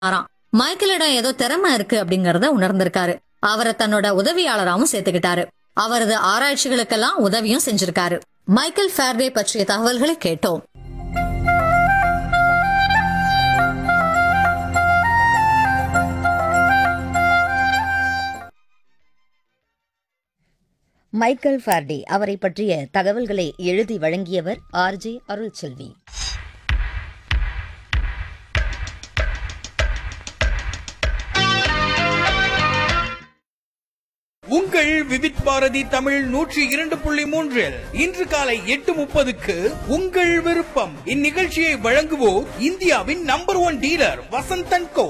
ஆராம் மைக்கேலிடம் ஏதோ திறமை இருக்கு அப்படிங்கறத உணர்ந்திருக்காரு அவரை தன்னோட உதவியாளராகவும் சேர்த்துக்கிட்டாரு அவரது ஆராய்ச்சிகளுக்கெல்லாம் உதவியும் செஞ்சிருக்காரு மைக்கேல் ஃபேர்டே பற்றிய தகவல்களை கேட்டோம் மைக்கேல் ஃபார்டே அவரை பற்றிய தகவல்களை எழுதி வழங்கியவர் ஆர்ஜே அருள்செல்வி உங்கள் விவித் பாரதி தமிழ் நூற்றி இரண்டு புள்ளி மூன்றில் இன்று காலை எட்டு முப்பதுக்கு உங்கள் விருப்பம் இந்நிகழ்ச்சியை வழங்குவோர் இந்தியாவின் number one dealer Vasanthan co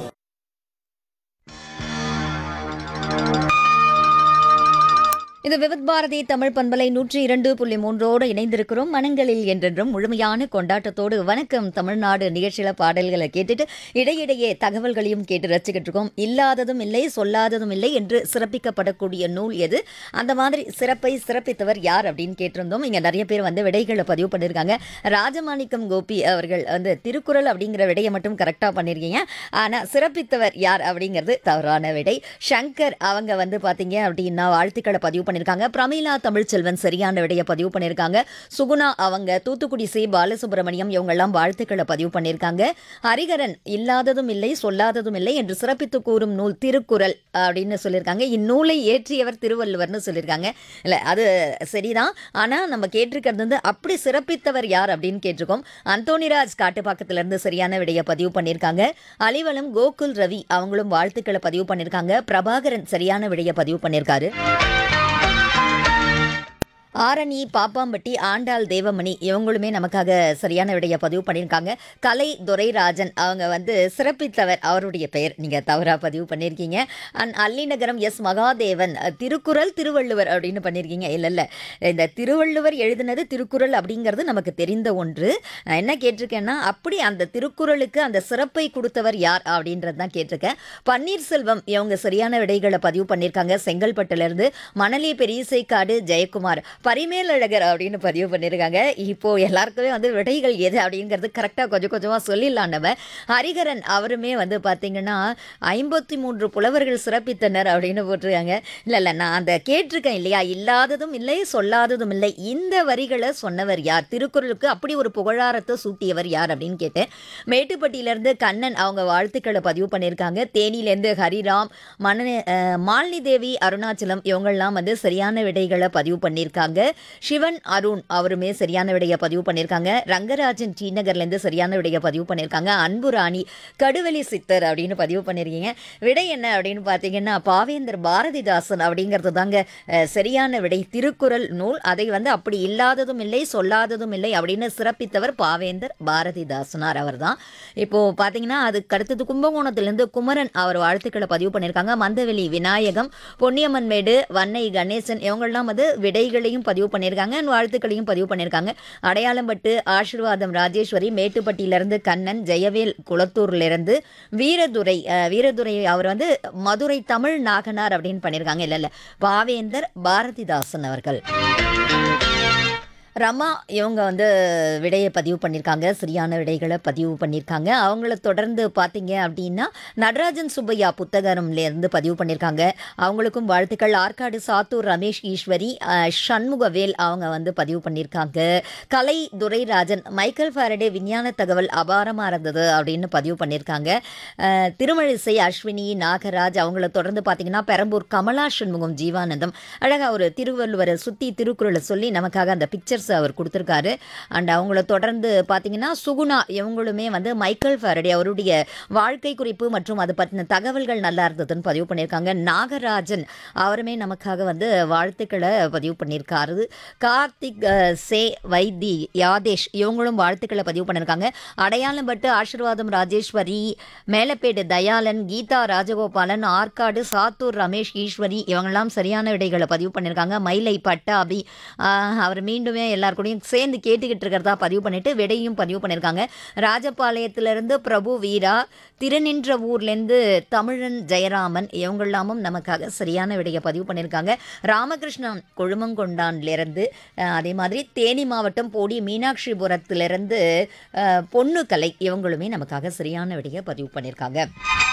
இது விவித் பாரதி தமிழ் பண்பலை நூற்றி இரண்டு புள்ளி மூன்றோடு இணைந்திருக்கிறோம் மனங்களில் என்றென்றும் முழுமையான கொண்டாட்டத்தோடு வணக்கம் தமிழ்நாடு நிகழ்ச்சியில பாடல்களை கேட்டுட்டு இடையிடையே தகவல்களையும் கேட்டு ரசிக்கிட்டு இருக்கோம் இல்லாததும் இல்லை சொல்லாததும் இல்லை என்று சிறப்பிக்கப்படக்கூடிய நூல் எது அந்த மாதிரி சிறப்பை சிறப்பித்தவர் யார் அப்படின்னு கேட்டிருந்தோம் இங்க நிறைய பேர் வந்து விடைகளை பதிவு பண்ணியிருக்காங்க ராஜமாணிக்கம் கோபி அவர்கள் வந்து திருக்குறள் அப்படிங்கிற விடையை மட்டும் கரெக்டாக பண்ணியிருக்கீங்க ஆனால் சிறப்பித்தவர் யார் அப்படிங்கிறது தவறான விடை சங்கர் அவங்க வந்து பார்த்தீங்க அப்படின்னா வாழ்த்துக்களை பதிவு பண்ணியிருக்காங்க பிரமீளா தமிழ்ச்செல்வன் சரியான விடையை பதிவு பண்ணியிருக்காங்க சுகுணா அவங்க தூத்துக்குடி சி பாலசுப்ரமணியம் இவங்கெல்லாம் வாழ்த்துக்களை பதிவு பண்ணியிருக்காங்க ஹரிகரன் இல்லாததும் இல்லை சொல்லாததும் இல்லை என்று சிறப்பித்து கூறும் நூல் திருக்குறள் அப்படின்னு சொல்லியிருக்காங்க இந்நூலை இயற்றியவர் திருவள்ளுவர்னு சொல்லியிருக்காங்க இல்லை அது சரிதான் ஆனால் நம்ம கேட்டிருக்கிறது வந்து அப்படி சிறப்பித்தவர் யார் அப்படின்னு கேட்டிருக்கோம் அந்தோனிராஜ் காட்டுப்பாக்கத்திலிருந்து சரியான விடையை பதிவு பண்ணியிருக்காங்க அலிவலம் கோகுல் ரவி அவங்களும் வாழ்த்துக்களை பதிவு பண்ணியிருக்காங்க பிரபாகரன் சரியான விடையை பதிவு பண்ணியிருக்காரு ஆரணி பாப்பாம்பட்டி ஆண்டாள் தேவமணி இவங்களுமே நமக்காக சரியான விடையை பதிவு பண்ணியிருக்காங்க கலை துரைராஜன் அவங்க வந்து சிறப்பித்தவர் அவருடைய பெயர் நீங்கள் தவறாக பதிவு பண்ணியிருக்கீங்க அண்ட் அல்லிநகரம் எஸ் மகாதேவன் அஹ், திருக்குறள் திருவள்ளுவர் அப்படின்னு பண்ணியிருக்கீங்க இல்லை இல்லை இந்த திருவள்ளுவர் எழுதினது திருக்குறள் அப்படிங்கிறது நமக்கு தெரிந்த ஒன்று நான் என்ன கேட்டிருக்கேன்னா அப்படி அந்த திருக்குறளுக்கு அந்த சிறப்பை கொடுத்தவர் யார் அப்படின்றது தான் கேட்டிருக்கேன் பன்னீர்செல்வம் இவங்க சரியான விடைகளை பதிவு பண்ணியிருக்காங்க செங்கல்பட்டுலேருந்து மணலி பெரியசைக்காடு ஜெயக்குமார் பரிமேலழகர் அப்படின்னு பதிவு பண்ணியிருக்காங்க இப்போ எல்லாருக்குமே வந்து விடைகள் எது அப்படிங்கிறது கரெக்டாக கொஞ்சம் கொஞ்சமாக சொல்லிடலாம் நம்ம ஹரிகரன் அவருமே வந்து பார்த்தீங்கன்னா ஐம்பத்தி மூன்று புலவர்கள் சிறப்பித்தனர் அப்படின்னு போட்டிருக்காங்க இல்லை இல்லை நான் அந்த கேட்டிருக்கேன் இல்லையா இல்லாததும் இல்லை சொல்லாததும் இல்லை இந்த வரிகளை சொன்னவர் யார் திருக்குறளுக்கு அப்படி ஒரு புகழாரத்தை சூட்டியவர் யார் அப்படின்னு கேட்டேன் மேட்டுப்பட்டியிலேருந்து கண்ணன் அவங்க வாழ்த்துக்களை பதிவு பண்ணியிருக்காங்க தேனியிலேருந்து ஹரிராம் மன அஹ், மாலினி தேவி அருணாச்சலம் இவங்கெல்லாம் வந்து சரியான விடைகளை பதிவு பண்ணியிருக்காங்க சிவன் அருண் அவருமே சரியான விடையை பதிவு பண்ணியிருக்காங்க ரங்கராஜன் டி நகர்லேருந்து சரியான விடையை பதிவு பண்ணியிருக்காங்க அன்பு ராணி கடுவெளி சித்தர் அப்படின்னு பதிவு பண்ணியிருக்கீங்க விடை என்ன அப்படின்னு பார்த்தீங்கன்னா பாவேந்தர் பாரதிதாசன் அப்படிங்கிறது தாங்க அஹ், சரியான விடை திருக்குறள் நூல் அதை வந்து அப்படி இல்லாததும் இல்லை சொல்லாததும் இல்லை அப்படின்னு சிறப்பித்தவர் பாவேந்தர் பாரதிதாசனார் அவர் தான் இப்போ பார்த்தீங்கன்னா அதுக்கு அடுத்தது கும்பகோணத்திலிருந்து குமரன் அவர் வாழ்த்துக்களை பதிவு பண்ணியிருக்காங்க மந்தவெளி விநாயகம் பொன்னியம்மன்மேடு வன்னை கணேசன் இவங்கெல்லாம் வந்து விடைகளையும் பதிவு பண்ணியிருக்காங்க and வாழ்த்துக்களையும் பதிவு பண்ணியிருக்காங்க அடையாளம்பட்டு ஆசீர்வாதம் ராஜேஸ்வரி மேட்டுப்பட்டியிலிருந்து கண்ணன் ஜெயவேல் குளத்தூர்லேருந்து வீரதுரை அஹ், வீரதுரை அவர் வந்து மதுரை தமிழ் நாகனார் அப்படின்னு பண்ணியிருக்காங்க இல்லை இல்லை பாவேந்தர் பாரதிதாசன் அவர்கள் ரமா இவங்க வந்து விடையை பதிவு பண்ணியிருக்காங்க சரியான விடைகளை பதிவு பண்ணியிருக்காங்க அவங்கள தொடர்ந்து பார்த்தீங்க அப்படின்னா நடராஜன் சுப்பையா புத்தகம்லேருந்து பதிவு பண்ணியிருக்காங்க அவங்களுக்கும் வாழ்த்துக்கள் ஆற்காடு சாத்தூர் ரமேஷ் ஈஸ்வரி அஹ், சண்முகவேல் அவங்க வந்து பதிவு பண்ணியிருக்காங்க கலை துரைராஜன் மைக்கேல் ஃபாரடே விஞ்ஞான தகவல் அபாரமாக இருந்தது அப்படின்னு பதிவு பண்ணியிருக்காங்க அஹ், திருமழிசை அஸ்வினி நாகராஜ் அவங்கள தொடர்ந்து பார்த்தீங்கன்னா பெரம்பூர் கமலா சண்முகம் ஜீவானந்தம் அழகாக ஒரு திருவள்ளுவரை சுற்றி திருக்குறளை சொல்லி நமக்காக அந்த பிக்சர்ஸ் அவர் கொடுத்துருக்காரு அண்ட் அவங்கள தொடர்ந்து பார்த்தீங்கன்னா சுகுணா இவங்களுமே வந்து மைக்கேல் ஃபாரடே அவருடைய வாழ்க்கை குறிப்பு மற்றும் அது பற்றின தகவல்கள் நல்லா இருந்ததுன்னு பதிவு பண்ணியிருக்காங்க நாகராஜன் அவருமே நமக்காக வந்து வாழ்த்துக்களை பதிவு பண்ணியிருக்காரு கார்த்திக் அஹ், சே வைத்தி யாதேஷ் இவங்களும் வாழ்த்துக்களை பதிவு பண்ணியிருக்காங்க அடையாளம் பட்டு ஆசீர்வாதம் ராஜேஸ்வரி மேலப்பேடு தயாளன் கீதா ராஜகோபாலன் ஆற்காடு சாத்தூர் ரமேஷ் ஈஸ்வரி இவங்கெல்லாம் சரியான விடைகளை பதிவு பண்ணியிருக்காங்க மயிலை பட்டாபி ஆஹ், அவர் மீண்டுமே எல்லார் கூடயும் சேர்ந்து கேட்டுக்கிட்டு இருக்கிறதா பதிவு பண்ணிட்டு விடையும் பதிவு பண்ணியிருக்காங்க ராஜபாளையத்திலிருந்து பிரபு வீரா திருநின்ற ஊர்லேருந்து தமிழன் ஜெயராமன் இவங்கெல்லாமும் நமக்காக சரியான விடையை பதிவு பண்ணியிருக்காங்க ராமகிருஷ்ணன் கொழுமங்கொண்டான்லேருந்து அஹ், அதே மாதிரி தேனி மாவட்டம் போடி மீனாட்சிபுரத்திலிருந்து அஹ், பொன்னுக்கலை இவங்களுமே நமக்காக சரியான விடையை பதிவு பண்ணியிருக்காங்க